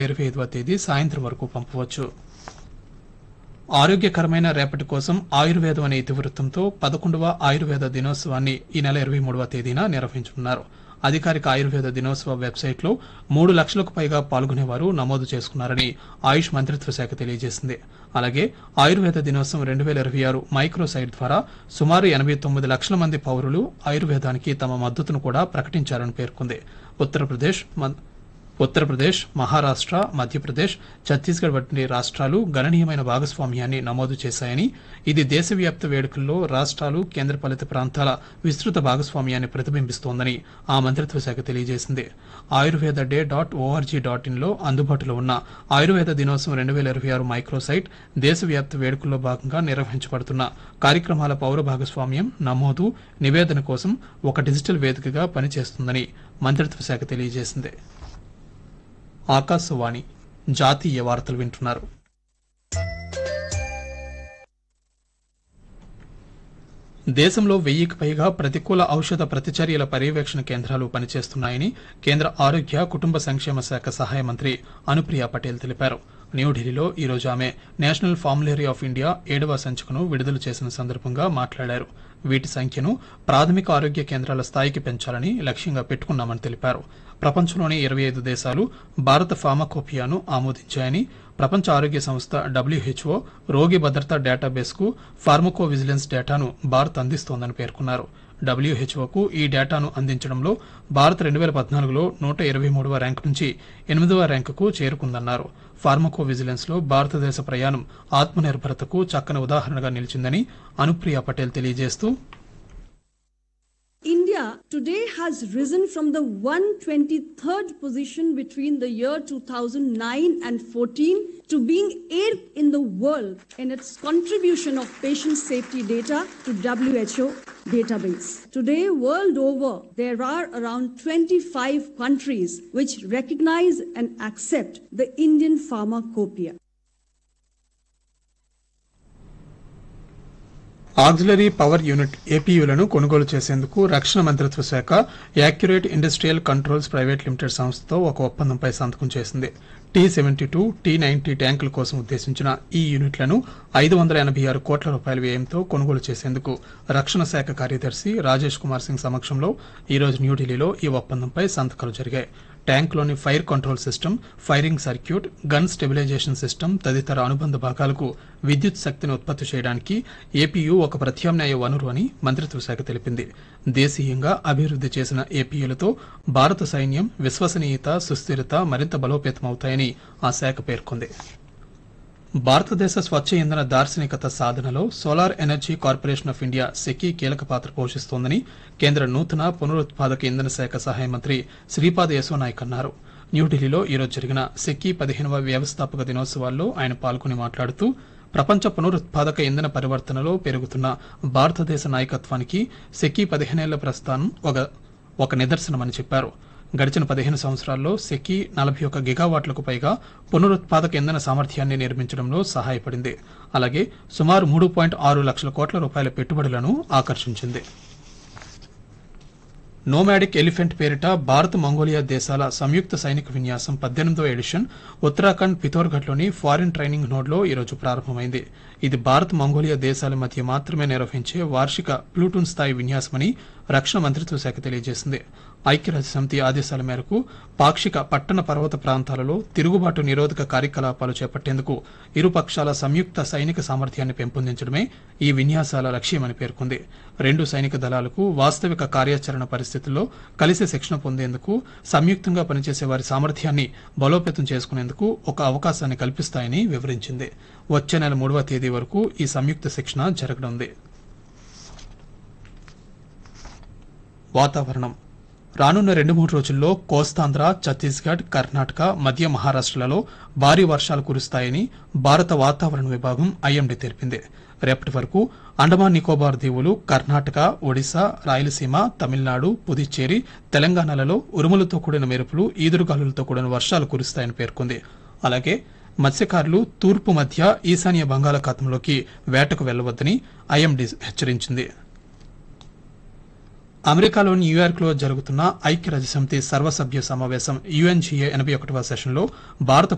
ఇరవై ఐదవ తేదీ సాయంత్రం వరకు పంపవచ్చు ఆరోగ్యకరమైన రేపటి కోసం ఆయుర్వేదం అనే ఇతివృత్తంతో పదకొండవ ఆయుర్వేద దినోత్సవాన్ని ఈ నెల ఇరవై మూడవ తేదీన నిర్వహించనున్నారు అధికారిక ఆయుర్వేద దినోత్సవ వెబ్సైట్లో మూడు లక్షలకు పైగా పాల్గొనేవారు నమోదు చేసుకున్నారని ఆయుష్ మంత్రిత్వ శాఖ తెలియజేసింది అలాగే ఆయుర్వేద దినోత్సవం రెండు వేల ఇరవై ఆరు మైక్రో సైట్ ద్వారా సుమారు ఎనభై తొమ్మిది లక్షల మంది పౌరులు ఆయుర్వేదానికి తమ మద్దతును కూడా ప్రకటించారని పేర్కొంది ఉత్తరప్రదేశ్ మ- ఉత్తరప్రదేశ్ మహారాష్ట్ర మధ్యప్రదేశ్ ఛత్తీస్గఢ్ వంటి రాష్ట్రాలు గణనీయమైన భాగస్వామ్యాన్ని నమోదు చేశాయని ఇది దేశవ్యాప్త వేడుకల్లో రాష్ట్రాలు కేంద్రపాలిత ప్రాంతాల విస్తృత భాగస్వామ్యాన్ని ప్రతిబింబిస్తోందని ఆ మంత్రిత్వ శాఖ తెలియజేసింది Ayurveda day dot ORG dot in లో అందుబాటులో ఉన్న ఆయుర్వేద దినోత్సవం రెండు వేల ఇరవై ఆరు మైక్రోసైట్ దేశవ్యాప్త వేడుకల్లో భాగంగా నిర్వహించబడుతున్న కార్యక్రమాల పౌర భాగస్వామ్యం నమోదు నివేదన కోసం ఒక డిజిటల్ వేదికగా పనిచేస్తుందని మంత్రిత్వ శాఖ తెలియజేసింది ఆకాశవాణి జాతీయ వార్తలు వింటున్నారు దేశంలో వెయ్యికి పైగా ప్రతికూల ఔషధ ప్రతిచర్యల పర్యవేక్షణ కేంద్రాలు పనిచేస్తున్నాయని కేంద్ర ఆరోగ్య కుటుంబ సంక్షేమ శాఖ సహాయ మంత్రి అనుప్రియ పటేల్ తెలిపారు న్యూఢిల్లీలో ఈ రోజు ఆమె నేషనల్ ఫార్ములరీ ఆఫ్ ఇండియా ఏడవ సంచికను విడుదల చేసిన సందర్భంగా మాట్లాడారు వీటి సంఖ్యను ప్రాథమిక ఆరోగ్య కేంద్రాల స్థాయికి పెంచాలని లక్ష్యంగా పెట్టుకున్నామని తెలిపారు ప్రపంచంలోని ఇరవై ఐదు దేశాలు భారత ఫార్మకోపియాను ఆమోదించాయని ప్రపంచ ఆరోగ్య సంస్థ డబ్ల్యూహెచ్ఓ రోగి భద్రతా డేటాబేస్కు ఫార్మకో విజిలెన్స్ డేటాను భారత్ అందిస్తోందని పేర్కొన్నారు డబ్ల్యూహెచ్ఓకు ఈ డేటాను అందించడంలో భారత్ రెండు వేల పద్నాలుగులో నూట ఇరవై మూడవ ర్యాంక్ నుంచి ఎనిమిదవ ర్యాంకుకు చేరుకుందన్నారు ఫార్మకో విజిలెన్స్ లో భారతదేశ ప్రయాణం ఆత్మనిర్భరతకు చక్కని ఉదాహరణగా నిలిచిందని అనుప్రియ పటేల్ తెలియజేస్తూ India today has risen from the 123rd position between the year 2009 and 14 to being 8th in the world in its contribution of patient safety data to WHO database. Today, world over, there are around 25 countries which recognize and accept the Indian pharmacopoeia. Auxiliary power unit ఏపీయూలను కొనుగోలు చేసేందుకు రక్షణ మంత్రిత్వ శాఖ accurate industrial controls private limited సంస్థతో ఒక ఒప్పందంపై సంతకం చేసింది T seventy two T ninety ట్యాంకుల కోసం ఉద్దేశించిన ఈ యూనిట్లను ఐదు వందల ఎనభై ఆరు కోట్ల రూపాయల వ్యయంతో కొనుగోలు చేసేందుకు రక్షణ శాఖ కార్యదర్శి రాజేష్ కుమార్ సింగ్ సమక్షంలో ఈ రోజు న్యూఢిల్లీలో ఈ ఒప్పందంపై సంతకాలు జరిగాయి ట్యాంక్లోని fire control system firing circuit gun stabilisation system తదితర అనుబంధ భాగాలకు విద్యుత్ శక్తిని ఉత్పత్తి చేయడానికి ఏపీయూ ఒక ప్రత్యామ్నాయ వనరు అని మంత్రిత్వ శాఖ తెలిపింది దేశీయంగా అభివృద్ధి చేసిన ఏపీయూలతో భారత సైన్యం విశ్వసనీయత సుస్థిరత మరింత బలోపేతమవుతాయని ఆ శాఖ పేర్కొంది భారతదేశ స్వచ్ఛ ఇంధన దార్శనికత సాధనలో solar energy corporation of India SECI కీలక పాత్ర పోషిస్తోందని కేంద్ర నూతన పునరుత్పాదక ఇంధన శాఖ సహాయ మంత్రి శ్రీపాద్ యశో నాయక్ అన్నారు న్యూఢిల్లీలో ఈరోజు జరిగిన సెకీ పదిహేనవ వ్యవస్థాపక దినోత్సవాల్లో ఆయన పాల్గొని మాట్లాడుతూ ప్రపంచ పునరుత్పాదక ఇంధన పరివర్తనలో పెరుగుతున్న భారతదేశ నాయకత్వానికి సెకీ పదిహేనేళ్ల ప్రస్థానం ఒక ఒక నిదర్శనమని చెప్పారు గడిచిన పదిహేను సంవత్సరాల్లో సెకీ నలభై ఒక్క గిగావాట్లకు పైగా పునరుత్పాదక ఇంధన సామర్థ్యాన్ని నిర్మించడంలో సహాయపడింది అలాగే సుమారు మూడు పాయింట్ ఆరు లక్షల కోట్ల రూపాయల పెట్టుబడులను ఆకర్షించింది నోమాడిక్ ఎలిఫెంట్ పేరిట భారత్ మంగోలియా దేశాల సంయుక్త సైనిక విన్యాసం పద్దెనిమిదో ఎడిషన్ ఉత్తరాఖండ్ పిథోర్ఘడ్లోని ఫారిన్ ట్రైనింగ్ నోడ్లో ఈరోజు ప్రారంభమైంది ఇది భారత్ మంగోలియా దేశాల మధ్య మాత్రమే నిర్వహించే వార్షిక ప్లూటూన్ స్థాయి విన్యాసమని రక్షణ మంత్రిత్వ శాఖ తెలియజేసింది ఐక్యరాజ్య సమితి ఆదేశాల మేరకు పాక్షిక పట్టణ పర్వత ప్రాంతాలలో తిరుగుబాటు నిరోధక కార్యకలాపాలు చేపట్టేందుకు ఇరు పక్షాల సంయుక్త సైనిక సామర్థ్యాన్ని పెంపొందించడమే ఈ విన్యాసాల లక్ష్యమని పేర్కొంది రెండు సైనిక దళాలకు వాస్తవిక కార్యాచరణ పరిస్థితుల్లో కలిసి శిక్షణ పొందేందుకు సంయుక్తంగా పనిచేసే వారి సామర్థ్యాన్ని బలోపేతం చేసుకునేందుకు ఒక అవకాశాన్ని కల్పిస్తాయని వివరించింది వచ్చే నెల మూడవ తేదీ వరకు ఈ సంయుక్త శిక్షణ జరగనుంది వాతావరణం రానున్న రెండు మూడు రోజుల్లో కోస్తాంధ్ర ఛత్తీస్గఢ్ కర్ణాటక మధ్య మహారాష్ట్రలలో భారీ వర్షాలు కురుస్తాయని భారత వాతావరణ విభాగం ఐఎండీ తెలిపింది రేపటి వరకు అండమాన్ నికోబార్ దీవులు కర్ణాటక ఒడిశా రాయలసీమ తమిళనాడు పుదుచ్చేరి తెలంగాణలలో ఉరుములతో కూడిన మెరుపులు ఈదురుగాలులతో కూడిన వర్షాలు కురుస్తాయని పేర్కొంది అలాగే మత్స్యకారులు తూర్పు మధ్య ఈశాన్య బంగాళాఖాతంలోకి వేటకు వెళ్లవద్దని ఐఎండీ హెచ్చరించింది అమెరికాలోని న్యూయార్క్ లో జరుగుతున్న ఐక్యరాజ్య సమితి సర్వసభ్య సమావేశం యుఎన్జిఏ ఎనభై ఒకటవ సెషన్లో భారత